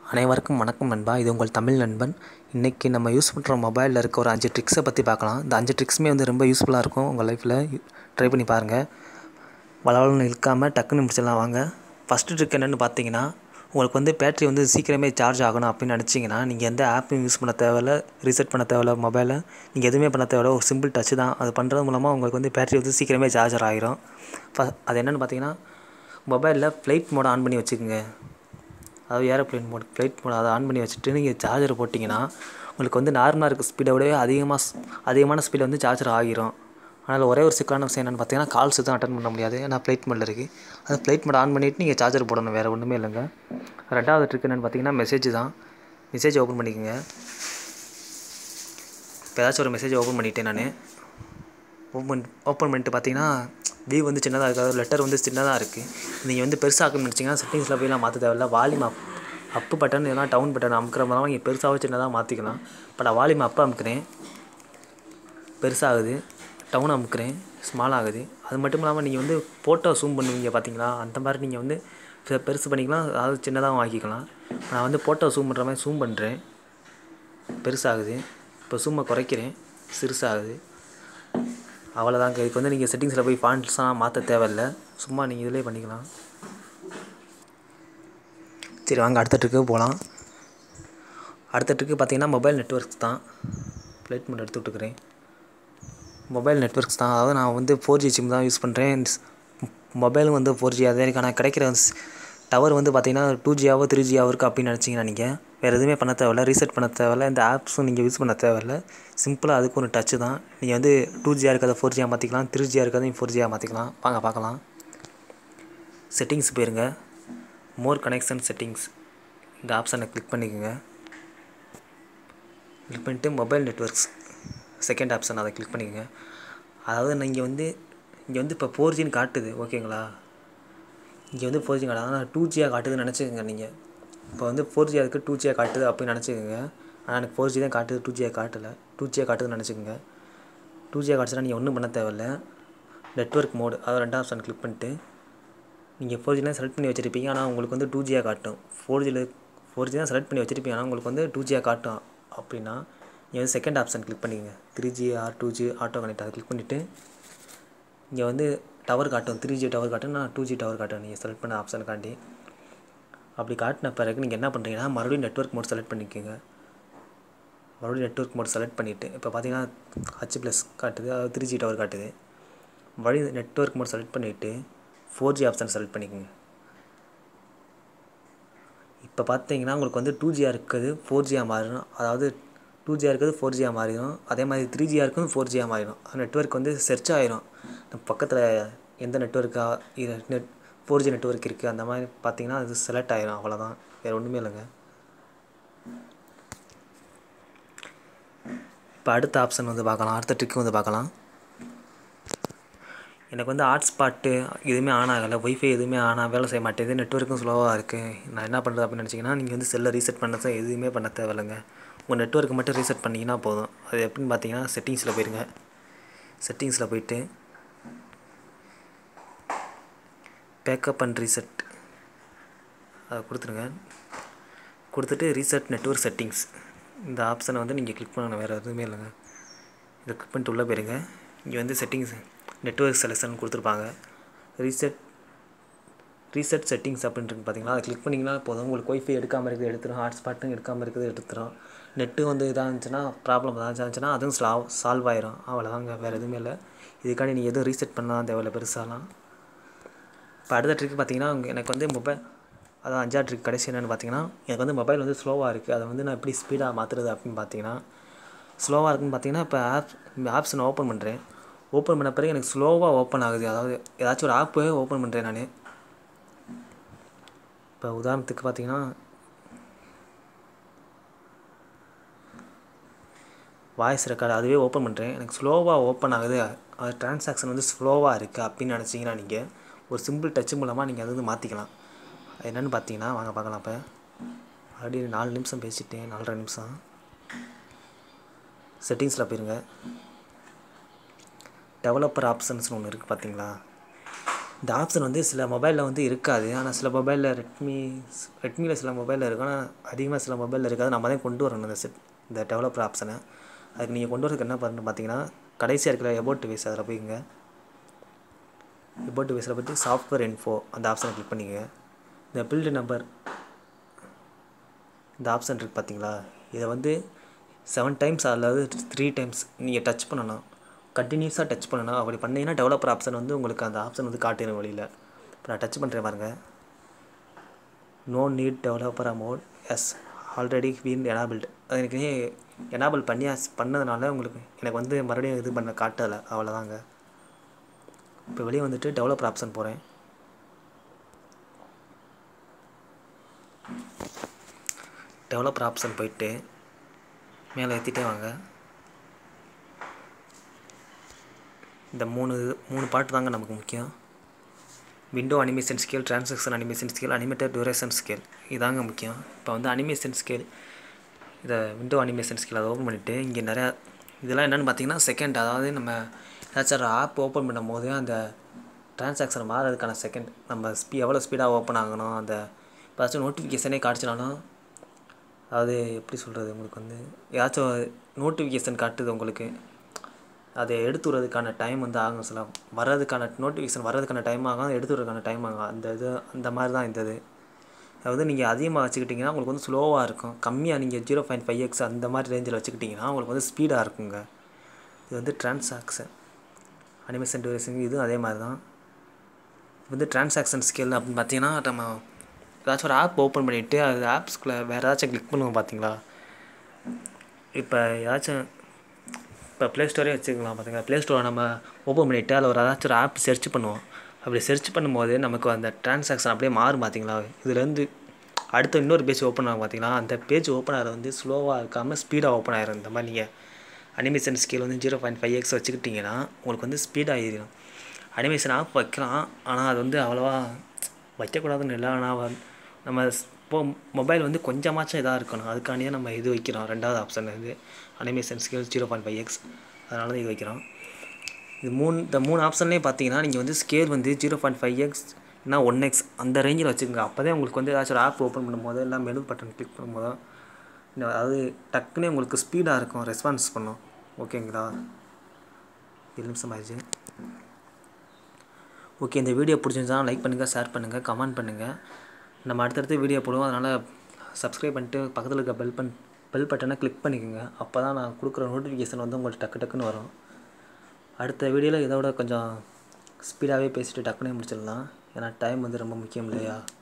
அனைவருக்கும் வணக்கம் நண்பா இது உங்கள் தமிழ் நண்பன் இன்றைக்கி நம்ம யூஸ் பண்ணுற மொபைலில் இருக்க ஒரு அஞ்சு ட்ரிக்ஸை பற்றி பார்க்கலாம் இந்த அஞ்சு ட்ரிக்ஸுமே வந்து ரொம்ப யூஸ்ஃபுல்லாக இருக்கும் உங்கள் லைஃப்பில் ட்ரை பண்ணி பாருங்கள் வளவளன்னு இழுக்காமல் டக்குன்னு முடிச்சிடலாம் வாங்க ஃபஸ்ட்டு ட்ரிக் என்னென்னு பார்த்தீங்கன்னா உங்களுக்கு வந்து பேட்ரி வந்து சீக்கிரமே சார்ஜ் ஆகணும் அப்படின்னு நினச்சிங்கன்னா நீங்கள் எந்த ஆப்பையும் யூஸ் பண்ண தேவையில்ல ரீசெட் பண்ண தேவையில்ல மொபைலை நீங்கள் எதுவுமே பண்ண தேவையில்ல ஒரு சிம்பிள் டச் தான் அது பண்ணுறது மூலமாக உங்களுக்கு வந்து பேட்ரி வந்து சீக்கிரமே சார்ஜர் ஆகிரும் ஃப அது என்னென்னு பார்த்தீங்கன்னா மொபைலில் ஃப்ளைட் மோட் ஆன் பண்ணி வச்சுக்கோங்க அதாவது ஏரோப்ளேன் மோட் ஃப்ளைட் மோட் அதை ஆன் பண்ணி வச்சுட்டு நீங்கள் சார்ஜர் போட்டிங்கன்னா உங்களுக்கு வந்து நார்மலாக இருக்க ஸ்பீடை விடவே அதிகமாக ஸ்- அதிகமான ஸ்பீடில் வந்து சார்ஜர் ஆகிரும் அதனால் ஒரே ஒரு சிக்கலான விஷயம் என்னென்னு பார்த்தீங்கன்னா கால்ஸ் தான் அட்டன் பண்ண முடியாது ஏன்னா ஃப்ளைட் மோடில் இருக்குது அது ஃப்ளைட் மோட் ஆன் பண்ணிவிட்டு நீங்கள் சார்ஜர் போடணும் வேறு ஒன்றுமே இல்லைங்க ரெண்டாவது ட்ரிக் என்னென்னு பார்த்தீங்கன்னா மெசேஜ் தான் மெசேஜ் ஓப்பன் பண்ணிக்கோங்க இப்போ ஏதாச்சும் ஒரு மெசேஜ் ஓப்பன் பண்ணிட்டேன் நான் ஓப்பன் ஓப்பன் பண்ணிட்டு பார்த்தீங்கன்னா வியூ வந்து சின்னதாக இருக்காது லெட்டர் வந்து சின்னதாக இருக்குது நீங்கள் வந்து பெருசாக்கணும்னு நினச்சிங்கன்னா செட்டிங்ஸில் போய்லாம் மாற்ற தேவையில்ல வால்யூம் அப் அப்பு பட்டன் இல்லைனா டவுன் பட்டன் அமுக்கிற மாதிரி நீங்கள் பெருசாகவே சின்னதாக மாற்றிக்கலாம் இப்போ நான் வால்யூம் அப் அமுக்கிறேன் பெருசாகுது டவுன் அமுக்கிறேன் ஸ்மால் ஆகுது அது மட்டும் இல்லாமல் நீங்கள் வந்து ஃபோட்டோ ஜூம் பண்ணுவீங்க பார்த்தீங்களா அந்த மாதிரி நீங்கள் வந்து பெ- பெருசு பண்ணிக்கலாம் அதாவது சின்னதாகவும் ஆக்கிக்கலாம் நான் வந்து ஃபோட்டோ ஜூம் பண்ணுற மாதிரி ஜூம் பண்ணுறேன் பெருசாகுது இப்போ ஜூமை குறைக்கிறேன் சிறுசாகுது அவ்வளோதாங்க இதுக்கு வந்து நீங்கள் செட்டிங்ஸில் போய் ஃபாண்ட்ஸ்லாம் மாற்ற தேவையில்ல சும்மா நீங்கள் இதிலே பண்ணிக்கலாம் சரி வாங்க அடுத்த ட்ரிக்கு போகலாம் அடுத்த ட்ரிக்கு பார்த்தீங்கன்னா மொபைல் நெட்ஒர்க்ஸ் தான் ஃப்ளைட் மோட் எடுத்து விட்டுக்கிறேன் மொபைல் நெட்ஒர்க்ஸ் தான் அதாவது நான் வந்து ஃபோர் ஜி சிம் தான் யூஸ் பண்ணுறேன் மொபைலும் வந்து ஃபோர் ஜி அதே ஆனால் கிடைக்கிற டவர் வந்து பார்த்தீங்கன்னா டூ ஜியாவோ த்ரீ ஜியாவோ இருக்குது அப்படின்னு நினச்சிங்கன்னா நீங்கள் வேறு எதுவுமே பண்ண தேவையில்ல ரீசெட் பண்ண தேவையில்ல இந்த ஆப்ஸும் நீங்கள் யூஸ் பண்ண தேவையில்ல சிம்பிளாக அதுக்கு ஒரு டச்சு தான் நீங்கள் வந்து டூ ஜியாக இருக்கிறத ஃபோர் ஜியாக மாற்றிக்கலாம் த்ரீ ஜியாக இருக்கிறதையும் ஃபோர் ஜியாக மாற்றிக்கலாம் வாங்க பார்க்கலாம் செட்டிங்ஸ் போயிருங்க மோர் கனெக்ஷன் செட்டிங்ஸ் இந்த ஆப்ஷனை கிளிக் பண்ணிக்கோங்க கிளிக் பண்ணிட்டு மொபைல் நெட்ஒர்க்ஸ் செகண்ட் ஆப்ஷன் அதை கிளிக் பண்ணிக்கோங்க அதாவது நீங்கள் வந்து இங்கே வந்து இப்போ ஃபோர் ஜின்னு காட்டுது ஓகேங்களா இங்கே வந்து ஃபோர் ஜி காட்டுது ஆனால் டூ ஜியாக காட்டுதுன்னு நினச்சிக்கோங்க நீங்கள் இப்போ வந்து ஃபோர் ஜியாக இருக்குது டூ ஜியாக காட்டுது அப்படின்னு நினச்சிக்கோங்க ஆனால் எனக்கு ஃபோர் ஜி தான் காட்டுது டூ ஜியாக காட்டலை டூ ஜியாக காட்டுதுன்னு நினச்சிக்கோங்க டூ ஜியாக காட்டுச்சுன்னா நீங்கள் ஒன்றும் பண்ண தேவையில்ல நெட்ஒர்க் மோடு அதாவது ரெண்டாம் ஆப்ஷன் கிளிக் பண்ணிட்டு நீங்கள் ஃபோர் ஜிலாம் செலக்ட் பண்ணி வச்சுருப்பீங்க ஆனால் உங்களுக்கு வந்து டூ ஜியாக காட்டும் ஃபோர் ஜியில் ஃபோர் ஜி தான் செலக்ட் பண்ணி வச்சுருப்பீங்க ஆனால் உங்களுக்கு வந்து டூ ஜியாக காட்டும் அப்படின்னா நீங்கள் வந்து செகண்ட் ஆப்ஷன் கிளிக் பண்ணிக்கங்க three G or two G auto connect அதை கிளிக் பண்ணிவிட்டு இங்கே வந்து டவர் காட்டும் த்ரீ ஜி டவர் காட்டும் நான் டூ ஜி டவர் காட்டும் நீங்கள் செலக்ட் பண்ண ஆப்ஷனுக்காண்டி அப்படி காட்டின பிறகு நீங்கள் என்ன பண்ணுறீங்கன்னா மறுபடியும் நெட்ஒர்க் மோட் செலக்ட் பண்ணிக்கோங்க மறுபடியும் நெட்ஒர்க் மோட் செலக்ட் பண்ணிவிட்டு இப்போ பார்த்தீங்கன்னா ஹச் ப்ளஸ் காட்டுது அதாவது த்ரீ ஜி டவர் காட்டுது மறுபடியும் நெட்ஒர்க் மோட் செலக்ட் பண்ணிவிட்டு ஃபோர் ஜி ஆப்ஷன் செலக்ட் பண்ணிக்கோங்க இப்போ பார்த்தீங்கன்னா உங்களுக்கு வந்து டூ ஜியாக இருக்குது ஃபோர் ஜியாக மாறிடும் அதாவது டூ ஜியாக இருக்குது ஃபோர் ஜியாக மாறிடும் அதே மாதிரி த்ரீ ஜியாக இருக்கும் ஃபோர் ஜியாக மாறிடும் நெட்ஒர்க் வந்து செர்ச் ஆயிரும் நம்ம பக்கத்தில் எந்த நெட்ஒர்க்கா இது நெட் ஃபோர் ஜி நெட்ஒர்க் இருக்குது அந்த மாதிரி பார்த்தீங்கன்னா அது செலக்ட் ஆயிரும் அவ்வளோதான் வேறு ஒன்றுமே இல்லைங்க இப்போ அடுத்த ஆப்ஷன் வந்து பார்க்கலாம் அடுத்த ட்ரிக் வந்து பார்க்கலாம் எனக்கு வந்து ஹாட்ஸ்பாட்டு எதுவுமே ஆன் ஆகலை ஒய்ஃபை எதுவுமே ஆன் வேலை செய்ய மாட்டேது நெட்ஒர்க்கும் ஸ்லோவாக இருக்குது நான் என்ன பண்ணுறது அப்படின்னு நினச்சிங்கன்னா நீங்கள் வந்து செல்லை ரீசெட் பண்ணதை எதுவுமே பண்ண தேவையில்லைங்க உங்கள் நெட்ஒர்க்கு மட்டும் ரீசெட் பண்ணிங்கன்னா போதும் அது எப்படின்னு பார்த்தீங்கன்னா செட்டிங்ஸில் போயிருங்க செட்டிங்ஸில் போயிட்டு பேக்கப் அண்ட் ரீசெட் அதை கொடுத்துருங்க கொடுத்துட்டு ரீசெட் நெட்ஒர்க் செட்டிங்ஸ் இந்த ஆப்ஷனை வந்து நீங்கள் கிளிக் பண்ணணும் வேறு எதுவுமே இல்லைங்க இதை கிளிக் பண்ணிட்டு உள்ளே போயிருங்க இங்கே வந்து செட்டிங்ஸ் நெட்ஒர்க் செலெக்ஷன் கொடுத்துருப்பாங்க ரீசெட் ரீசெட் செட்டிங்ஸ் அப்படின்ட்டு பார்த்தீங்களா அதை கிளிக் பண்ணிங்கன்னா போதும் உங்களுக்கு ஒய்ஃபை எடுக்காமல் இருக்குது எடுத்துரும் ஹாட்ஸ்பாட்டும் எடுக்காமல் இருக்குது எடுத்துரும் நெட்டு வந்து இதாக இருந்துச்சுன்னா ப்ராப்ளம் ஏதாச்சும் இருந்துச்சுன்னா அதுவும் சால்வ் சால்வ் ஆயிரும் அவ்வளோதாங்க வேறு எதுவுமே இல்லை இதுக்காண்டி நீங்கள் எதுவும் ரீசெட் பண்ணலாம் தேவையில்ல பெருசாலாம் இப்போ அடுத்த ட்ரிக் பார்த்தீங்கன்னா உங்க- எனக்கு வந்து மொபைல் அதான் அஞ்சாவது ட்ரிக் கடைசி என்னென்னு பார்த்தீங்கன்னா எனக்கு வந்து மொபைல் வந்து ஸ்லோவாக இருக்குது அதை வந்து நான் எப்படி ஸ்பீடாக மாற்றுறது அப்படின்னு பார்த்தீங்கன்னா ஸ்லோவாக இருக்குன்னு பார்த்தீங்கன்னா இப்போ ஆப் இந்த ஆப்ஸ் நான் ஓப்பன் பண்ணுறேன் ஓப்பன் பண்ண பிறகு எனக்கு ஸ்லோவாக ஓப்பன் ஆகுது அதாவது ஏதாச்சும் ஒரு ஆப்பே ஓப்பன் பண்ணுறேன் நான் இப்போ உதாரணத்துக்கு பார்த்தீங்கன்னா வாய்ஸ் ரெக்கார்டு அதுவே ஓப்பன் பண்ணுறேன் எனக்கு ஸ்லோவாக ஓப்பன் ஆகுது அது டிரான்சாக்ஷன் வந்து ஸ்லோவாக இருக்குது அப்படின்னு நினச்சிங்கன்னா நீங்கள் ஒரு சிம்பிள் டச் மூலமாக நீங்கள் அது வந்து மாற்றிக்கலாம் அது என்னென்னு பார்த்தீங்கன்னா வாங்க பார்க்கலாம் இப்போ ஆல்ரெடி நாலு நிமிஷம் பேசிட்டேன் நாலரை நிமிஷம் செட்டிங்ஸில் போயிருங்க டெவலப்பர் ஆப்ஷன்ஸ்னு ஒன்று இருக்குது பார்த்தீங்களா இந்த ஆப்ஷன் வந்து சில மொபைலில் வந்து இருக்காது ஆனால் சில மொபைலில் ரெட்மி ரெட்மியில் சில மொபைலில் இருக்கும் ஆனால் அதிகமாக சில மொபைலில் இருக்காது நம்ம தான் கொண்டு வரணும் இந்த செட் இந்த டெவலப்பர் ஆப்ஷனை அதுக்கு நீங்கள் கொண்டு வரதுக்கு என்ன பண்ணணும் பார்த்தீங்கன்னா கடைசியாக இருக்கிற எபோட் டிவைஸ் அதில் போய்ங்க எபோட் டிவைஸில் போய்ட்டு சாஃப்ட்வேர் இன்ஃபோ அந்த ஆப்ஷனை கிளிக் பண்ணிக்கங்க இந்த பில்டு நம்பர் இந்த ஆப்ஷன் இருக்குது பார்த்தீங்களா இதை வந்து செவன் டைம்ஸ் அதாவது த்ரீ டைம்ஸ் நீங்கள் டச் பண்ணணும் கண்டினியூஸாக டச் பண்ணணும் அப்படி பண்ணீங்கன்னா டெவலப்பர் ஆப்ஷன் வந்து உங்களுக்கு அந்த ஆப்ஷன் வந்து காட்டிடும் வழியில் இப்போ நான் டச் பண்ணுறேன் பாருங்க no need developer amount is already been enabled அது எனக்கு எனாபிள் பண்ணி பண்ணதுனால உங்களுக்கு எனக்கு வந்து மறுபடியும் இது பண்ண காட்டலை அவ்வளோதாங்க இப்போ வெளியே வந்துட்டு டெவலப்பர் ஆப்ஷன் போகிறேன் டெவலப்பர் ஆப்ஷன் போயிட்டு மேலே ஏற்றிட்டே வாங்க இந்த மூணு மூணு பாட்டு தாங்க நமக்கு முக்கியம் window animation scale transaction animation scale animated duration scale இதாங்க முக்கியம் இப்போ வந்து அனிமேஷன் ஸ்கேல் இதை விண்டோ அனிமேஷன் ஸ்கேல் அதை ஓப்பன் பண்ணிவிட்டு இங்கே நிறையா இதெல்லாம் என்னென்னு பார்த்தீங்கன்னா செகண்ட் அதாவது நம்ம ஏதாச்சும் ஒரு ஆப் ஓப்பன் பண்ணும் போது அந்த டிரான்சாக்ஷன் மாறதுக்கான செகண்ட் நம்ம ஸ்பீ எவ்வளோ ஸ்பீடாக ஓப்பன் ஆகணும் அந்த ஏதாச்சும் நோட்டிஃபிகேஷனே காட்டுச்சுனாலும் அதாவது எப்படி சொல்கிறது உங்களுக்கு வந்து ஏதாச்சும் நோட்டிஃபிகேஷன் காட்டுது உங்களுக்கு அதை எடுத்து விட்றதுக்கான டைம் வந்து ஆகும் சில வர்றதுக்கான நோட்டிஃபிகேஷன் வர்றதுக்கான டைம் ஆகும் எடுத்து விட்றதுக்கான டைம் ஆகும் அந்த இது அந்த மாதிரி தான் இந்த இது அதாவது நீங்கள் அதிகமாக வச்சுக்கிட்டிங்கன்னா உங்களுக்கு வந்து ஸ்லோவாக இருக்கும் கம்மியாக நீங்கள் ஜீரோ பாயிண்ட் ஃபைவ் எக்ஸ் அந்த மாதிரி ரேஞ்சில் வச்சுக்கிட்டிங்கன்னா உங்களுக்கு வந்து ஸ்பீடாக இருக்குங்க இது வந்து டிரான்சாக்ஷன் அனிமேஷன் டியூரேஷன் இதுவும் அதே மாதிரி தான் வந்து டிரான்சாக்ஷன் ஸ்கேல் அப்படின்னு பார்த்தீங்கன்னா நம்ம ஏதாச்சும் ஒரு ஆப் ஓப்பன் பண்ணிவிட்டு அது ஆப்ஸ்குள்ளே வேறு ஏதாச்சும் கிளிக் பண்ணுவோம் பார்த்தீங்களா இப்போ ஏதாச்சும் இப்போ ப்ளே ஸ்டோரே வச்சுக்கலாம் பார்த்தீங்களா ப்ளே ஸ்டோரை நம்ம ஓப்பன் பண்ணிவிட்டு அதில் ஒரு ஏதாச்சும் ஒரு ஆப் செர்ச் பண்ணுவோம் அப்படி செர்ச் பண்ணும்போது நமக்கு அந்த டிரான்சாக்ஷன் அப்படியே மாறும் பார்த்தீங்களா இதுலேருந்து அடுத்த இன்னொரு பேஜ் ஓப்பன் ஆகும் பார்த்தீங்களா அந்த பேஜ் ஓப்பன் ஆகிறது வந்து ஸ்லோவாக இருக்காமல் ஸ்பீடாக ஓப்பன் ஆகிரும் இந்த மாதிரி நீங்கள் அனிமேஷன் ஸ்கேல் வந்து ஜீரோ பாயிண்ட் ஃபைவ் எக்ஸ் வச்சுக்கிட்டிங்கன்னா உங்களுக்கு வந்து ஸ்பீடாக ஏறிடும் அனிமேஷன் ஆப் வைக்கலாம் ஆனால் அது வந்து அவ்வளோவா வைக்கக்கூடாதுன்னு இல்லை ஆனால் வ- நம்ம இப்போ மொபைல் வந்து கொஞ்சமாச்சும் இதாக இருக்கணும் அதுக்காண்டியே நம்ம இது வைக்கிறோம் ரெண்டாவது ஆப்ஷன் வந்து animation scale zero point five x அதனால தான் இது வைக்கிறோம் இது மூணு இந்த மூணு ஆப்ஷன்லேயே பார்த்தீங்கன்னா நீங்கள் வந்து ஸ்கேல் வந்து ஜீரோ பாயிண்ட் ஃபைவ் எக்ஸ் இல்லைனா ஒன் எக்ஸ் அந்த ரேஞ்சில் வச்சுக்கோங்க அப்போ தான் உங்களுக்கு வந்து ஏதாச்சும் ஒரு ஆப் ஓப்பன் பண்ணும்போது இல்லை மெனு பட்டன் கிளிக் பண்ணும்போதோ இந்த அதாவது டக்குனே உங்களுக்கு ஸ்பீடாக இருக்கும் ரெஸ்பான்ஸ் பண்ணும் ஓகேங்களா ஏழு நிமிஷம் ஆயிடுச்சு ஓகே இந்த வீடியோ பிடிச்சிருந்தா லைக் பண்ணுங்கள் ஷேர் பண்ணுங்கள் கமெண்ட் பண்ணுங்கள் நம்ம அடுத்தடுத்து வீடியோ போடுவோம் அதனால் சப்ஸ்கிரைப் பண்ணிட்டு பக்கத்தில் இருக்க பெல் பன் பெல் பட்டனை கிளிக் பண்ணிக்கோங்க அப்போ தான் நான் கொடுக்குற நோட்டிஃபிகேஷன் வந்து உங்களுக்கு டக்கு டக்குன்னு வரும் அடுத்த வீடியோவில் இதோட கொஞ்சம் ஸ்பீடாகவே பேசிட்டு டக்குனே முடிச்சிடலாம் ஏன்னா டைம் வந்து ரொம்ப முக்கியம் இல்லையா